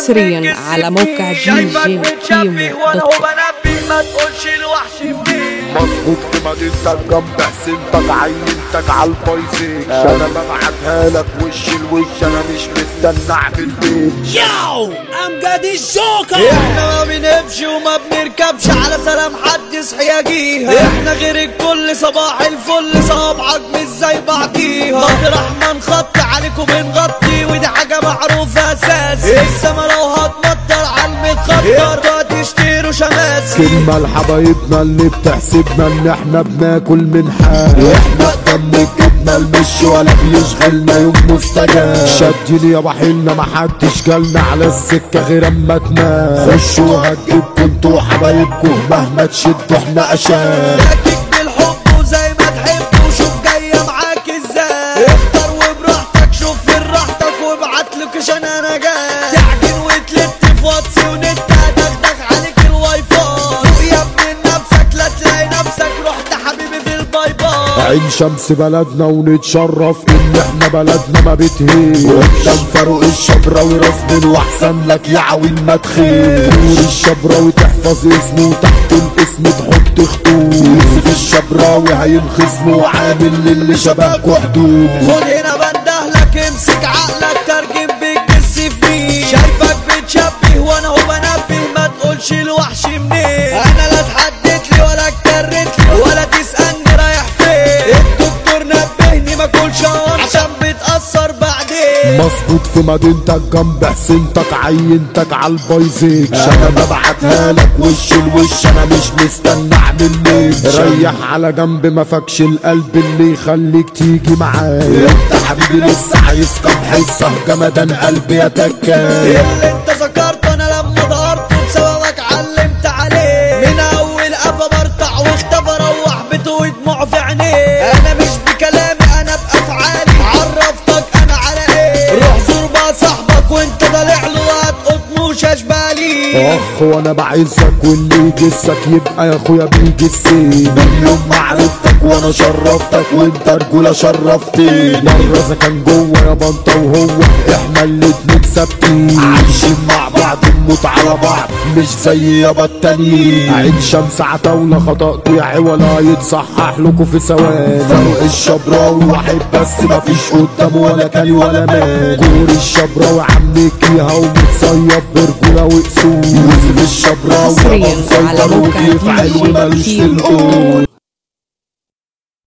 حصريا على موقع دي شايفك جي متشبه كيمو وانا دوت هو كوم بنبه ما تقولش الوحش منين مظبوط في مدينتك جنب حسينتك عينتك عالبايزيك انا ببعتها لك وش الوش انا مش مستنى اعمل بيت Yo, I'm Gaddy Joker. احنا ما بنمشي وما بنركبش على سلام حد يصحي يجيها احنا غير الكل صباح الفل صوابعك مش زي بعضيها مطرح ما نخطي عليكم بنغطي ودي حاجة معروفة اساسي السما لو هتمطر على المتخطر هتشتروا شماسي كلمة لحبايبنا اللي بتحسبنا ان احنا بناكل من حال احنا دم الجبنة المش ولا بيشغلنا يوم مستجاب شدني يا وحيلنا محدش جالنا على السكة غير اما تنام خشوا هتجيبكوا انتوا حبايبكوا مهما تشدوا احنا اشاد لكن بالحب وزي ما تحب وشوف جاية معاك ازاي اختار وبراحتك شوف فين راحتك وابعت لوكيشن انا جاي تعجن وتلت في واتس ونت هدغدغ عليك الواي فاي فوق يا ابن نفسك لا تلاقي نفسك رحت حبيبي في الباي باي عين شمس بلدنا ونتشرف ان احنا بلدنا ما بتهين قدام فاروق الشبراوي رسم واحسن لك يا عويل ما تخيل نور الشبراوي تحفظ اسمه وتحت الاسم تحط خطوط يوسف الشبراوي هينخصمه وعامل للي شبهكوا حدود خد هنا بندهلك امسك عقلك ترجم بالجس في مين شايفك بتشبه وانا هو بنبه ما تقولش الوحش منين انا لا اتحدت لي ولا اتكرت لي ولا تسألني رايح فين الدكتور نبهني ما اكلش أهون عشان بتأثر بعدين مظبوط في مدينتك جنب حسينتك عينتك عالبايزيك انا ببعتها لك وش الوش انا مش مستنى اعمل ميك ريح على جنب ما فكش القلب اللي يخليك تيجي معايا انت حبيبي لسه عايز كام حصه جمدان قلبي يا تكاية اللي انت ذكرته انا لما ضهرته بسببك علمت عليه من اول قفا برطع واختفى روح بيته ودموع في عينيه انا مش بكلامي انا بافعالي عرفتك انا على ايه روح زور بقى صاحبك وانت طالع له هتقطمه ششبالي اخ وانا بعزك واللي يجسك يبقى يا اخويا بيجسني من يوم ما عرفتك وانا شرفتك وانت رجوله شرفتني مره اذا كان جوه يا بنطه وهو احنا الاتنين ثابتين عايشين مع بعض نموت على بعض مش زي يابا التانيين عين شمس عتاولة خطأت يا عولا يتصحح لكم في ثواني فاروق الشبراوي واحد بس مفيش قدامه ولا كان ولا مان كور الشبراوي عم كيها ومتصيب برجولة وقسوم يوسف الشبراوي حصرياً يابا على مسيطر موقع وبيفعل دي جي ومالوش في كيمو. القول